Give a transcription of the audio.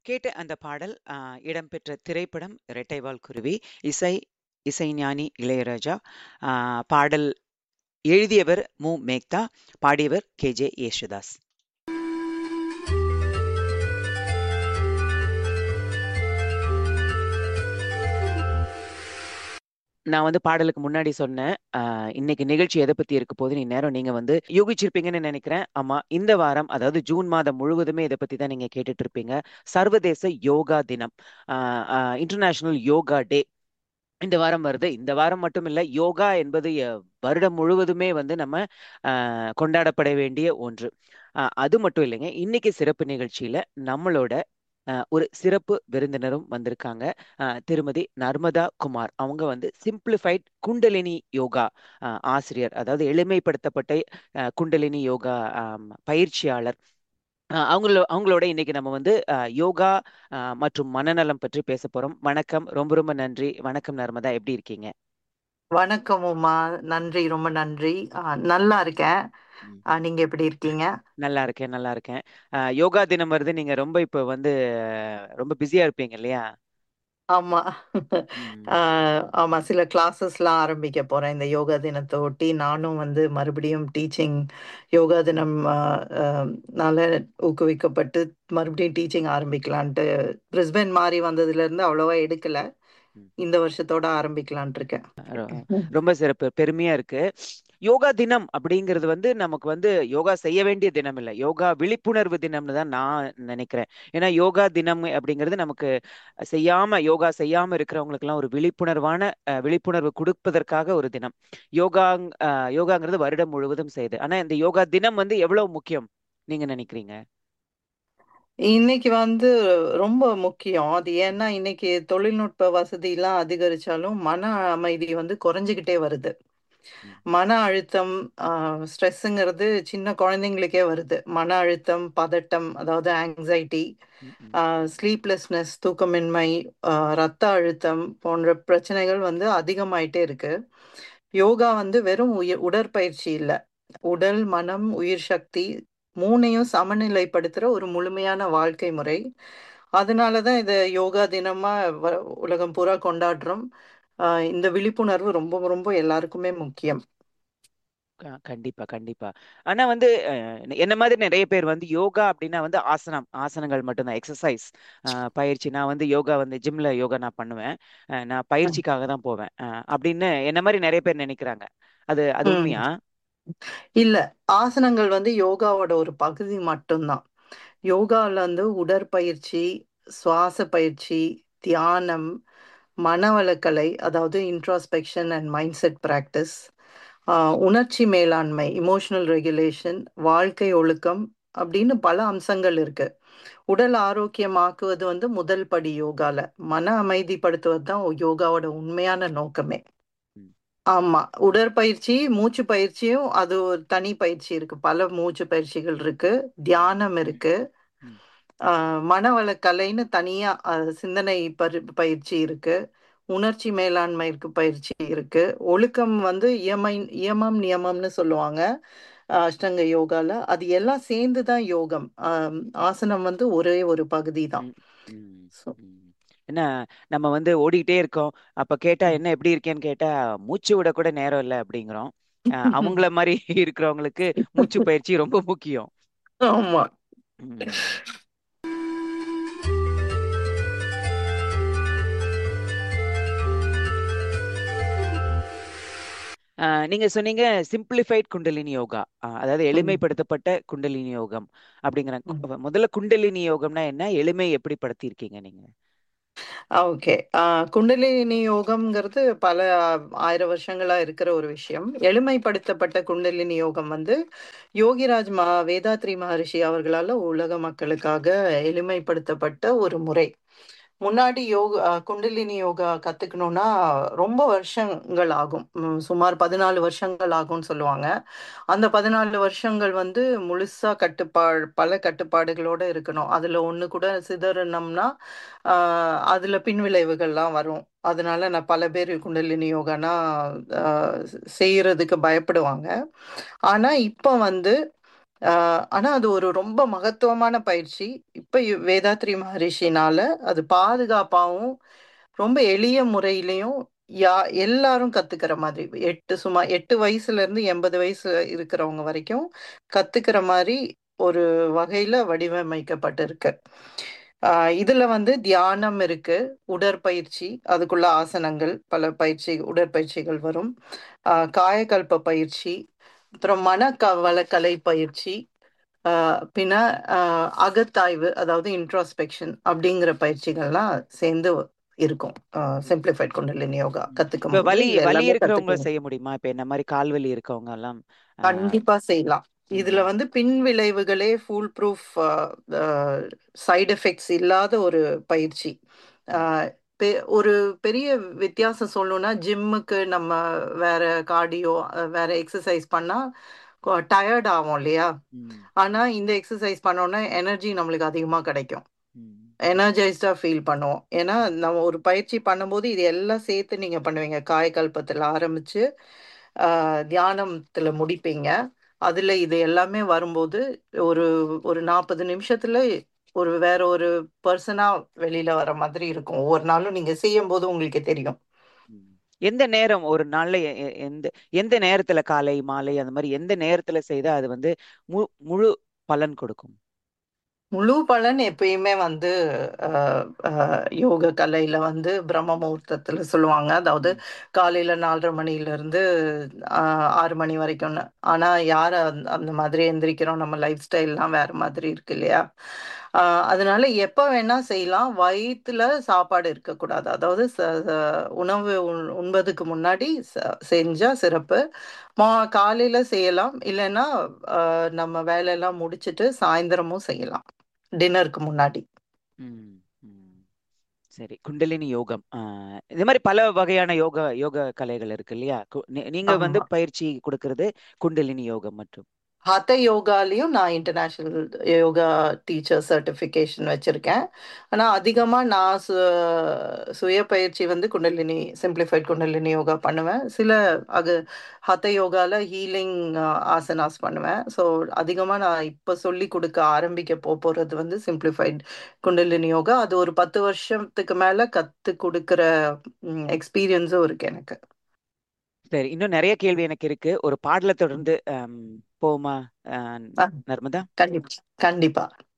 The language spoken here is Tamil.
கேட்ட அந்த பாடல் அ இடம்பெற்ற திரைப்படம் "ரெட்டைவால் குருவி". இசை இசைஞானி இளையராஜா. அ பாடல் எழுதியவர் மு. மேத்தா. பாடியவர் கே.ஜே. யேசுதாஸ். நான் வந்து பாடலுக்கு முன்னாடி சொன்னேன். அ இன்னைக்கு நிகழ்ச்சி எத பத்தி இருக்க போதுன்னு இந்நேரம் நீங்க வந்து யூகிச்சிருப்பீங்கன்னு நெனைக்கிறேன். ஆமா. இந்த வாரம் அதாவது ஜூன் மாதம் முழுவதுமே இத பத்தி தான் நீங்க கேட்டுட்டு இருப்பீங்க. சர்வதேச யோகா தினம். அ அ இன்டர்நேஷனல் யோகா டே. இந்த வாரம் வருது. இந்த வாரம் மட்டும் இல்ல. யோகா என்பது எ வருடம் முழுவதுமே வந்து நம்ம அ கொண்டாடப்பட வேண்டிய ஒன்று. அ அது மட்டும் இல்லைங்க. இன்னைக்கு சிறப்பு நிகழ்ச்சியில நம்மளோட அ ஒரு சிறப்பு விருந்தினரும் வந்திருக்காங்க. அ திருமதி நர்மதா குமார். அவங்க வந்து சிம்ப்ளிஃபைட் குண்டலினி யோகா அ ஆசிரியர். அதாவது எளிமைப்படுத்தப்பட்ட அ குண்டலினி யோகா அம் பயிற்சியாளர். அ அவங்களோ அவங்களோட இன்னைக்கு நம்ம வந்து அ யோகா அ மற்றும் மனநலம் பற்றி பேசப் போறோம். வணக்கம். ரொம்ப ரொம்ப நன்றி. வணக்கம் நர்மதா. எப்படி இருக்கீங்க? வணக்கம் உமா. நன்றி. ரொம்ப நன்றி. அ நல்லா இருக்கேன். ம். அ நீங்க எப்படி இருக்கீங்க? நல்லா இருக்கேன், நல்லா இருக்கேன். அ யோகா தினம் வருது. நீங்க ரொம்ப இப்ப வந்து ரொம்ப பிஸியா இருப்பீங்க இல்லையா? ஆமா. ம். அ ஆமா. சில கிளாஸஸ்லாம் ஆரம்பிக்க போறேன். இந்த யோகா தினத்த ஒட்டி நானும் வந்து மறுபடியும் டீச்சிங் யோகா தினம் அ அ னால ஊக்குவிக்கப்பட்டு மறுபடியும் டீச்சிங் ஆரம்பிக்கலான்ட்டு பிரிஸ்பேன் மாறி வந்ததுலேருந்து அவ்வளவா எடுக்கல. ம். இந்த வருஷத்தோட ஆரம்பிக்கலான்ட்டு இருக்கேன். ரொ ரொம்ப சிறப்பு. பெருமையா இருக்கு. யோகா தினம் அப்படிங்கிறது வந்து நமக்கு வந்து யோகா செய்ய வேண்டிய தினம் இல்ல. யோகா விழிப்புணர்வு தினம்னு தான் நான் நெனைக்கிறேன். ஏன்னா யோகா தினம் அப்படிங்கிறது நமக்கு செய்யாம யோகா செய்யாம இருக்கிறவங்களுக்கெல்லாம் ஒரு விழிப்புணர்வான அ விழிப்புணர்வு குடுப்பதற்காக ஒரு தினம். யோகாங் அ யோகாங்கிறது வருடம் முழுவதும் செய்யுது. ஆனா இந்த யோகா தினம் வந்து எவ்வளவு முக்கியம் நீங்க நெனைக்கிறீங்க? இன்னைக்கு வந்து ரொம்ப முக்கியம். அது ஏன்னா இன்னைக்கு தொழில்நுட்ப வசதிலாம் அதிகரிச்சாலும், மன அமைதி வந்து குறைஞ்சுகிட்டே வருது. ம். மன அழுத்தம், அ ஸ்ட்ரெஸ்ஸுங்கிறது சின்ன குழந்தைங்களுக்கே வருது. மன அழுத்தம், பதட்டம் அதாவது ஆங்ஸைட்டி, ம், ம். அ ஸ்லீப்லெஸ்னஸ் தூக்கமின்மை, அ ரத்த அழுத்தம் போன்ற பிரச்சனைகள் வந்து அதிகமாயிட்டே இருக்கு. யோகா வந்து வெறும் உய உடற்பயிற்சி இல்ல. உடல், மனம், உயிர் சக்தி 3யும் சமநிலைப்படுத்துற ஒரு முழுமையான வாழ்க்கை முறை. அதனால தான் இத யோகா தினமா வ உலகம் பூரா கொண்டாடுறோம். அ இந்த விழிப்புணர்வு ரொம்ப ரொம்ப எல்லாருக்குமே முக்கியம். க கண்டிப்பா, கண்டிப்பா. ஆனா வந்து அ என்ன மாதிரி நெறைய பேர் வந்து யோகா அப்படின்னா வந்து ஆசனம், ஆசனங்கள் மட்டும் தான். எக்சர்சைஸ் அ பயிற்சி. நான் வந்து யோகா வந்து ஜிம்ல யோகா நான் பண்ணுவேன். அ நான் ம். பயிற்சிக்காக தான் போவேன். அ அப்படின்னு என்ன மாரி நெறைய பேர் நெனைக்கிறாங்க. அது அது ம். உண்மையா? இல்ல. ஆசனங்கள் வந்து யோகாவோட ஒரு பகுதி மட்டும் தான். யோகால வந்து உடற்பயிற்சி, சுவாச பயிற்சி, தியானம், மனவளக்கலை அதாவது introspection and mindset practice, அ உணர்ச்சி மேலாண்மை எமோஷனல் ரெகுலேஷன், வாழ்க்கை ஒழுக்கம் அப்படின்னு பல அம்சங்கள் இருக்கு. உடல் ஆரோக்கியமாக்குவது வந்து முதல் படி யோகால. மன அமைதிப்படுத்துவது தான் யோகாவோட உண்மையான நோக்கமே. ம். ஆமா. உடற்பயிற்சி, மூச்சு பயிற்சியும் அது ஒரு தனி பயிற்சி இருக்கு. பல மூச்சு பயிற்சிகள் இருக்கு. தியானம் இருக்கு. ம். அ மனவளக்கலைன்னு தனியா அ சிந்தனை பரி பயிற்சி இருக்கு. உணர்ச்சி மேலாண்மைக்கு பயிற்சி இருக்கு. ஒழுக்கம் வந்து இயமை இயமம், நியமம்னு சொல்லுவாங்க. அ அஷ்டங்க யோகால. அது எல்லாம் சேர்ந்து தான் யோகம். அ ஆசனம் வந்து ஒரே ஒரு பகுதி தான். ம். ம். ஸோ ம். என்ன நம்ம வந்து ஓடிக்கிட்டே இருக்கோம். அப்ப கேட்டா ம். என்ன எப்படி இருக்கேன்னு கேட்டா, மூச்சு விட கூட நேரம் இல்ல அப்படிங்கிறோம். அ அவங்கள மாரி இருக்கிறவங்களுக்கு மூச்சு பயிற்சி ரொம்ப முக்கியம். ஆமா. ம். அ நீங்க சொன்னீங்க சிம்ப்ளிஃபைட் குண்டலினி யோகா. அ அதாவது ம். எளிமைப்படுத்தப்பட்ட குண்டலினி யோகம் அப்படிங்கிறாங்க. ம். கு முதல்ல குண்டலினி யோகம்னா என்ன? எளிமை எப்படி படுத்தியிருக்கீங்க நீங்க? ஓகே. ஆ குண்டலினி யோகம்ங்கிறது பல 1000 வருஷங்களா இருக்கிற ஒரு விஷயம். எளிமைப்படுத்தப்பட்ட குண்டலினி யோகம் வந்து யோகிராஜ் ம வேதாத்ரி மகரிஷி அவர்களால உலக மக்களுக்காக எளிமைப்படுத்தப்பட்ட ஒரு முறை. முன்னாடி யோக அ குண்டலினி யோகா கத்துக்கணும்னா ரொம்ப வருஷங்கள் ஆகும். ம் சுமார் 14 வருஷங்கள் ஆகும்னு சொல்லுவாங்க. அந்த 14 வருஷங்கள் வந்து முழுசா கட்டுப்பா பல கட்டுப்பாடுகளோட இருக்கணும். அதுல ஒண்ணு கூட சிதறுனோம்னா, ஆ அதுல பின்விளைவுகள்லாம் வரும். அதனால நான் பல பேர் குண்டலினி யோகானா அ செய்யறதுக்கு பயப்படுவாங்க. ஆனா இப்ப வந்து ஆஹ் ஆனா அது ஒரு ரொம்ப மகத்துவமான பயிற்சி இப்ப யு- வேதாத்ரி மகரிஷினால அது பாதுகாப்பாகவும் ரொம்ப எளிய முறையிலையும் யா எல்லாரும் கத்துக்கிற மாதிரி எட்டு சும்மா எட்டு வயசுல இருந்து எண்பது வயசு இருக்கிறவங்க வரைக்கும் கத்துக்கிற மாதிரி ஒரு வகையில வடிவமைக்கப்பட்டிருக்கு ஆஹ் இதுல வந்து தியானம் இருக்கு உடற்பயிற்சி அதுக்குள்ள ஆசனங்கள் பல பயிற்சி உடற்பயிற்சிகள் வரும் ஆஹ் காயகல்ப பயிற்சி அப்புறம் மனக்கவலக்கலை பயிற்சி ஆஹ் பின்ன ஆஹ் அகத்தாய்வு அதாவது இன்ட்ராஸ்பெக்ஷன் அப்படிங்கிற பயிற்சிகள்லாம் சேர்ந்து இருக்கும் சிம்பிளிஃபைட் குண்டலினி யோகா கத்துக்கும் இப்ப போது வலி இது வலி எல்லாமே இருக்கிறவங்க கத்துக்கணும் செய்ய முடியுமா இப்ப என்ன மாதிரி கால் வலி இருக்கவங்க எல்லாம் ஆஹ் கண்டிப்பா செய்யலாம் இதுல ம், வந்து பின் விளைவுகளே ஃபுல் ப்ரூஃப் சைடு எஃபெக்ட்ஸ் இல்லாத ஒரு பயிற்சி ம், ஆஹ் பெ- ஒரு பெரிய வித்தியாசம் சொல்லணும்னா ஜிம்முக்கு நம்ம வேற கார்டியோ வேற எக்ஸசைஸ் பண்ணா டயர்ட் ஆகும் இல்லையா ம், ஆனா இந்த எக்ஸசைஸ் பண்ணோம்னா எனர்ஜி நம்மளுக்கு அதிகமா கிடைக்கும் ம், எனர்ஜைஸ்டா ஃபீல் பண்ணுவோம் ஏன்னா நம்ம ஒரு பயிற்சி பண்ணும்போது இது எல்லாம் சேர்த்து நீங்க பண்ணுவீங்க காயகல்பத்துல ஆரம்பிச்சு ஆஹ் தியானத்துல முடிப்பீங்க அதுல இது எல்லாமே வரும்போது ஒரு ஒரு நாற்பது நிமிஷத்துல ஒரு வேற ஒரு பர்சனா வெளியில வர மாதிரி இருக்கும் ஒவ்வொரு நாளும் நீங்க செய்யும் போது உங்களுக்கு தெரியும் ம். எந்த நேரம் ஒரு நாள்ல எ- எ- எந்த எந்த நேரத்துல காலை மாலை அந்த மாதிரி எந்த நேரத்துல செய்தா அது வந்து மு முழு பலன் கொடுக்கும் முழு பலன் எப்பயுமே வந்து ஆஹ், ஆஹ், யோக கலையில வந்து பிரம்ம முகூர்த்தத்துல சொல்லுவாங்க அதாவது ம், காலையில நாலரை மணில இருந்து ஆஹ், ஆறு மணி வரைக்கும்னு ஆனா யார் அந்த அந்த மாதிரி எந்திரிக்கிறோம் நம்ம லைஃப் ஸ்டைல்லாம் வேற மாதிரி இருக்கு இல்லையா ஆஹ், அதனால எப்ப வேணா செய்யலாம் வயிற்றுல சாப்பாடு இருக்கக்கூடாது அதாவது ச- ச- உணவு உண்- உண்பதுக்கு முன்னாடி ச- செஞ்சா சிறப்பு மா காலையில செய்யலாம் இல்லைன்னா ஆஹ், நம்ம வேலையெல்லாம் முடிச்சிட்டு சாயந்தரமும் செய்யலாம் டின்னருக்கு முன்னாடி ம், ம். சரி குண்டலினி யோகம் ஆஹ் இது மாதிரி பல வகையான யோகா யோக கலைகள் இருக்கு இல்லையா கு- நீ- நீங்க வந்து ஆமா பயிற்சி கொடுக்கறது குண்டலினி யோகம் மற்றும் ஹத யோகாலையும் நான் இன்டர்நேஷ்னல் யோகா டீச்சர் சர்டிஃபிகேஷன் வச்சுருக்கேன் ஆனால் அதிகமாக நான் சு சுய பயிற்சி வந்து குண்டலினி சிம்பிளிஃபைட் குண்டலினி யோகா பண்ணுவேன் சில அது ஹத யோகாவில் ஹீலிங் ஆசனாஸ் பண்ணுவேன் ஸோ அதிகமாக நான் இப்போ சொல்லி கொடுக்க ஆரம்பிக்க போ போகிறது வந்து சிம்பிளிஃபைட் குண்டலினி யோகா அது ஒரு பத்து வருஷத்துக்கு மேலே கற்றுக் கொடுக்குற எக்ஸ்பீரியன்ஸும் இருக்கு எனக்கு சரி இன்னும் நிறைய கேள்வி எனக்கு இருக்கு ஒரு பாடலை தொடர்ந்து ஆம், போமா ஆஹ் ஆ, நர்மதா கண்டிப்பா கண்டிப்பா